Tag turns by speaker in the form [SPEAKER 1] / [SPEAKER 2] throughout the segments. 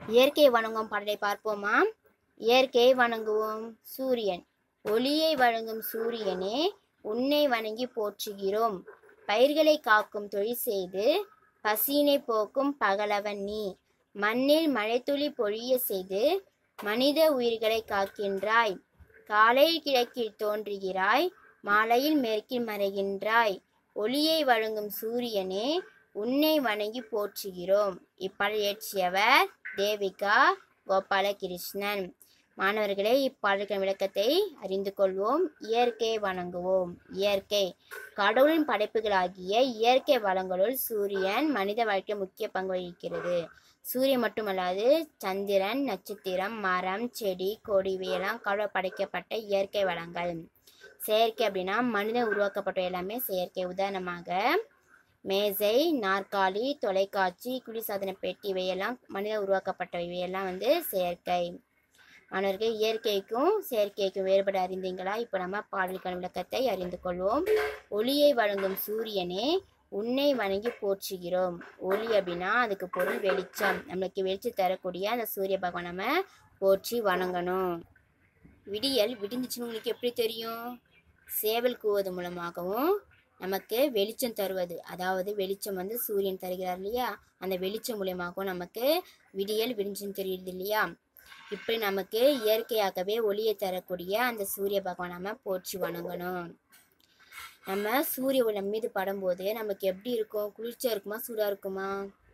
[SPEAKER 1] இயற்கை வணங்கும் பாடலை பார்ப்போமா இயற்கையை வணங்குவோம் சூரியன் ஒளியை வழங்கும் சூரியனே உன்னை வணங்கி போற்றுகிறோம் பயிர்களை காக்கும் தொழில் செய்து பசியினை போக்கும் பகலவன் நீ மண்ணில் மழைத்துளி பொழிய செய்து மனித உயிர்களை காக்கின்றாய் காலையில் கிழக்கில் தோன்றுகிறாய் மாலையில் மேற்கில் மறைகின்றாய் ஒளியை வழங்கும் சூரியனே உன்னை வணங்கி போற்றுகிறோம் இப்பாடல் இயற்றியவர் தேவிகா கோபாலகிருஷ்ணன் மாணவர்களே இப்பாடல்களின் விளக்கத்தை அறிந்து கொள்வோம் இயற்கையை வணங்குவோம் இயற்கை கடவுளின் படைப்புகளாகிய இயற்கை வளங்களுள் சூரியன் மனித வாழ்க்கை முக்கிய பங்கு வகிக்கிறது சூரியன் மட்டுமல்லாது சந்திரன் நட்சத்திரம் மரம் செடி கொடி இவையெல்லாம் கடவுள் படைக்கப்பட்ட இயற்கை வளங்கள் செயற்கை அப்படின்னா மனிதன் உருவாக்கப்பட்ட எல்லாமே செயற்கை உதாரணமாக மேசை நாற்காலி தொலைக்காட்சி குளிர்சாதன பெட்டி இவையெல்லாம் மனித உருவாக்கப்பட்டவை இவையெல்லாம் வந்து செயற்கை மாணவர்கள் இயற்கைக்கும் செயற்கைக்கும் வேறுபட அறிந்தீங்களா இப்போ நம்ம பாடலுக்கான விளக்கத்தை அறிந்து கொள்வோம் ஒளியை வழங்கும் சூரியனே உன்னை வணங்கி போற்றுகிறோம் ஒளி அப்படின்னா அதுக்கு பொருள் வெளிச்சம் நம்மளுக்கு வெளிச்சம் தரக்கூடிய அந்த சூரிய பகவான் நம்ம போற்றி வணங்கணும் விடியல் விடிஞ்சிச்சுன்னு உங்களுக்கு எப்படி தெரியும் சேவல் கூவது மூலமாகவும் நமக்கு வெளிச்சம் தருவது அதாவது வெளிச்சம் வந்து சூரியன் தருகிறார் இல்லையா அந்த வெளிச்சம் மூலியமாகவும் நமக்கு விடியல் விடிஞ்சுன்னு தெரியுது இல்லையா இப்படி நமக்கு இயற்கையாகவே ஒளியை தரக்கூடிய அந்த சூரிய பகவான் நம்ம போற்றி வணங்கணும் நம்ம சூரிய ஒளி நம்ம மீது படும்போது நமக்கு எப்படி இருக்கும் குளிர்ச்சியா இருக்குமா சூடா இருக்குமா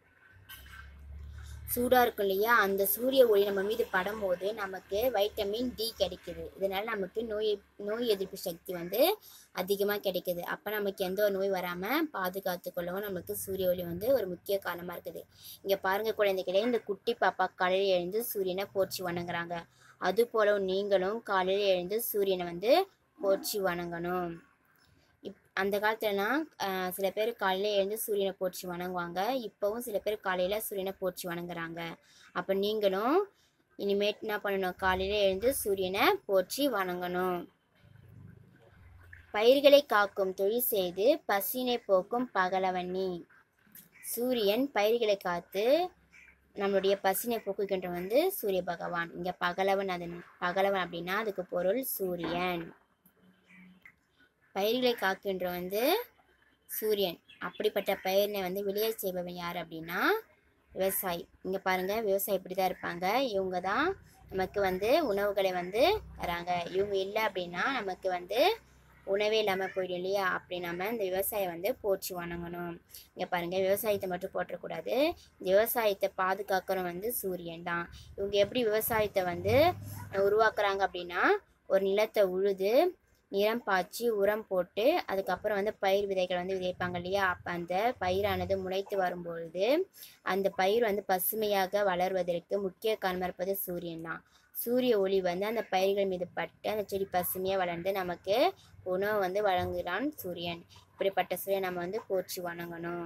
[SPEAKER 1] சூடா இருக்கும் இல்லையா அந்த சூரிய ஒளி நம்ம மீது படும்போது நமக்கு வைட்டமின் டி கிடைக்குது இதனால நமக்கு நோய் நோய் எதிர்ப்பு சக்தி வந்து அதிகமாக கிடைக்குது அப்போ நமக்கு எந்த ஒரு நோய் வராமல் பாதுகாத்து கொள்ளவும் நமக்கு சூரிய ஒளி வந்து ஒரு முக்கிய காரணமாக இருக்குது இங்கே பாருங்க குழந்தைகளே இந்த குட்டி பாப்பா காலையில் எழுந்து சூரியனை போற்றி வணங்குறாங்க அது போல நீங்களும் காலையில் எழுந்து சூரியனை வந்து போற்றி வணங்கணும் இப் அந்த காலத்துலலாம் ஆஹ், சில பேர் காலையில் எழுந்து சூரியனை போற்றி வணங்குவாங்க இப்போவும் சில பேர் காலையில் சூரியனை போற்றி வணங்குறாங்க அப்போ நீங்களும் இனிமேட் என்ன பண்ணணும் காலையில் எழுந்து சூரியனை போற்றி வணங்கணும் பயிர்களை காக்கும் தொழில் செய்து பசினை போக்கும் பகலவன்னி சூரியன் பயிர்களை காத்து நம்மளுடைய பசினை போக்குகின்ற வந்து சூரிய பகவான் இங்க பகலவன் அதன் பகலவன் அப்படின்னா அதுக்கு பொருள் சூரியன் பயிர்களை காக்கின்ற வந்து சூரியன் அப்படிப்பட்ட பயிரினை வந்து விளைய செய்பவன் யார் அப்படின்னா விவசாயி இங்க பாருங்க விவசாயி இப்படி தான் இருப்பாங்க இவங்க தான் நமக்கு வந்து உணவுகளை வந்து தராங்க இவங்க இல்லை அப்படின்னா நமக்கு வந்து உணவே இல்லாமல் போயிடும் இல்லையா அப்படி நம்ம இந்த விவசாயம் வந்து போற்றி வணங்கணும் இங்கே பாருங்க விவசாயத்தை மட்டும் போற்றக்கூடாது இந்த விவசாயத்தை பாதுகாக்கிறோம் வந்து சூரியன் தான் இவங்க எப்படி விவசாயத்தை வந்து உருவாக்குறாங்க அப்படின்னா ஒரு நிலத்தை உழுது நிறம் பாய்ச்சி உரம் போட்டு அதுக்கப்புறம் வந்து பயிர் விதைகள் வந்து விதைப்பாங்க இல்லையா அப்போ அந்த பயிரானது முளைத்து வரும்பொழுது அந்த பயிர் வந்து பசுமையாக வளர்வதற்கு முக்கிய காரணமாக இருப்பது சூரியன் தான் சூரிய ஒளி வந்து அந்த பயிர்கள் மீது பட்டு அந்த செடி பசுமையாக வளர்ந்து நமக்கு உணவு வந்து வழங்குகிறான் சூரியன் இப்படிப்பட்ட சூரியன் நம்ம வந்து போற்றி வணங்கணும்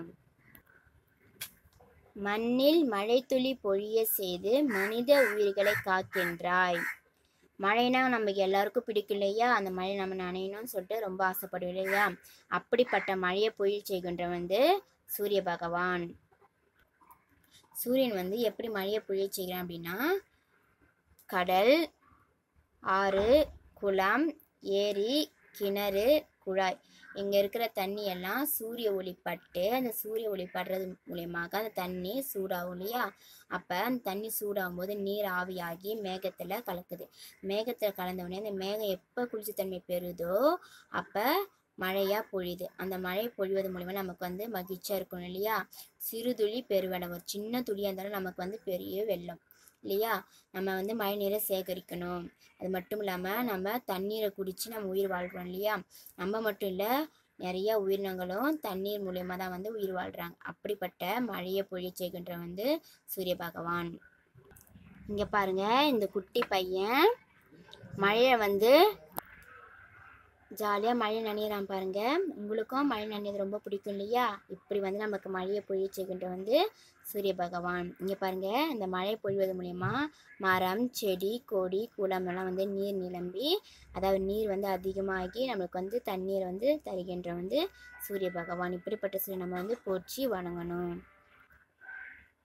[SPEAKER 1] மண்ணில் மழைத்துளி பொழிய செய்து மனித உயிர்களை காக்கின்றாய் மழைனா நமக்கு எல்லாருக்கும் பிடிக்கும் இல்லையா அந்த மழை நம்ம நனையணும்னு சொல்லிட்டு ரொம்ப ஆசைப்படுவோம் இல்லையா அப்படிப்பட்ட மழையை பொழில் செய்கின்ற வந்து சூரிய பகவான் சூரியன் வந்து எப்படி மழையை பொழிய செய்கிறான் அப்படின்னா கடல் ஆறு குளம் ஏரி கிணறு குழாய் இங்கே இருக்கிற தண்ணி எல்லாம் சூரிய ஒளி பட்டு அந்த சூரிய ஒளி படுறது மூலியமாக அந்த தண்ணி சூடாகும் இல்லையா அப்போ அந்த தண்ணி சூடாகும் போது நீர் ஆவியாகி மேகத்தில் கலக்குது மேகத்தில் கலந்த உடனே அந்த மேகம் எப்போ குளிர்ச்சித்தன்மை பெறுதோ அப்போ மழையாக பொழியுது அந்த மழை பொழிவது மூலிமா நமக்கு வந்து மகிழ்ச்சியாக இருக்கணும் இல்லையா சிறு துளி பெருவெள்ளம் ஒரு சின்ன துளியாக இருந்தாலும் நமக்கு வந்து பெரிய வெள்ளம் இல்லையா நம்ம வந்து மழை நீரை சேகரிக்கணும் அது மட்டும் இல்லாமல் நம்ம தண்ணீரை குடித்து நம்ம உயிர் வாழ்கிறோம் இல்லையா நம்ம மட்டும் இல்லை நிறைய உயிரினங்களும் தண்ணீர் மூலயமா தான் வந்து உயிர் வாழ்கிறாங்க அப்படிப்பட்ட மழையை பொழிய செய்கின்ற வந்து சூரிய பகவான் இங்கே பாருங்க இந்த குட்டி பையன் மழையை வந்து ஜாலியாக மழை நனையிறான் பாருங்க உங்களுக்கும் மழை நனையது ரொம்ப பிடிக்கும் இல்லையா இப்படி வந்து நமக்கு மழையை பொழிய செய்கின்ற வந்து சூரிய பகவான் இங்கே பாருங்க இந்த மழை பொழிவது மூலயமா மரம் செடி கொடி குளம் எல்லாம் வந்து நீர் நிரம்பி அதாவது நீர் வந்து அதிகமாகி நம்மளுக்கு வந்து தண்ணீர் வந்து தருகின்ற வந்து சூரிய பகவான் இப்படிப்பட்ட சூரியன் நம்ம வந்து போற்றி வணங்கணும்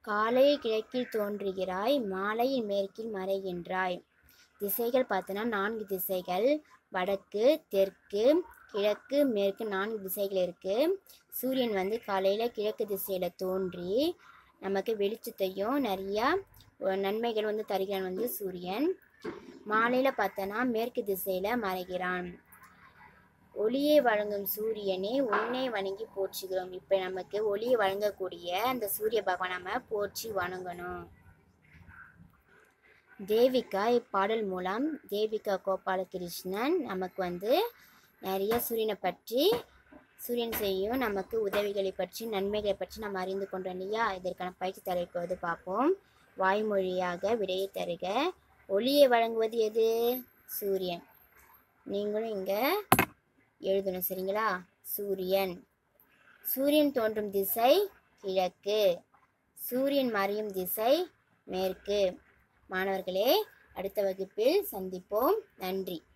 [SPEAKER 1] காலையில் கிழக்கில் தோன்றுகிறாய் மாலையில் மேற்கில் மறைகின்றாய் திசைகள் பார்த்தோன்னா நான்கு திசைகள் வடக்கு தெற்கு கிழக்கு மேற்கு நான்கு திசைகள் இருக்கு சூரியன் வந்து காலையில் கிழக்கு திசையில் தோன்றி நமக்கு வெளிச்சத்தையும் நிறையா அஹ், நன்மைகள் வந்து தருகிறான் வந்து சூரியன் மாலையில் பார்த்தோன்னா மேற்கு திசையில் மறைகிறான் ஒளியை வழங்கும் சூரியனே உன்னை வணங்கி போற்றுகிறோம் இப்போ நமக்கு ஒளியை வழங்கக்கூடிய அந்த சூரிய பகவான் நம்ம போற்றி வணங்கணும் தேவிகா இப்பாடல் மூலம் தேவிகா கோபாலகிருஷ்ணன் நமக்கு வந்து நிறைய சூரியனை பற்றி சூரியன் செய்யும் நமக்கு உதவிகளை பற்றி நன்மைகளை பற்றி நம்ம அறிந்து கொண்டோம் இல்லையா இதற்கான பயிற்சி தருவது பார்ப்போம் வாய்மொழியாக விடையை தருக ஒளியை வழங்குவது எது சூரியன் நீங்களும் இங்கே எழுதணும் சரிங்களா சூரியன் சூரியன் தோன்றும் திசை கிழக்கு சூரியன் மறையும் திசை மேற்கு மாணவர்களே அடுத்த வகுப்பில் சந்திப்போம் நன்றி